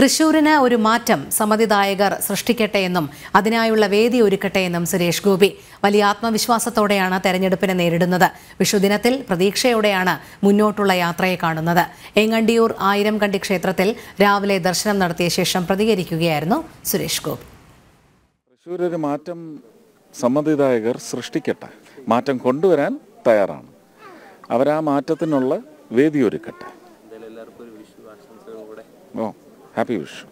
തൃശൂരിന് ഒരു മാറ്റം സമ്മതിദായകർ സൃഷ്ടിക്കട്ടെ എന്നും അതിനായുള്ള വേദി ഒരുക്കട്ടെ എന്നും സുരേഷ് ഗോപി വലിയ ആത്മവിശ്വാസത്തോടെയാണ് തെരഞ്ഞെടുപ്പിനെ നേരിടുന്നത് വിഷുദിനത്തിൽ പ്രതീക്ഷയോടെയാണ് മുന്നോട്ടുള്ള യാത്രയെ കാണുന്നത് എങ്ങണ്ടിയൂർ ആയിരം കണ്ടി ക്ഷേത്രത്തിൽ രാവിലെ ദർശനം നടത്തിയ ശേഷം പ്രതികരിക്കുകയായിരുന്നു സുരേഷ് ഗോപി തൃശ്ശൂർ ഒരു മാറ്റം സമ്മതിദായകർ സൃഷ്ടിക്കട്ടെ മാറ്റം കൊണ്ടുവരാൻ തയ്യാറാണ് അവരാ മാറ്റത്തിനുള്ള വേദി ഒരുക്കട്ടെ ഓ ഹാപ്പി വിഷു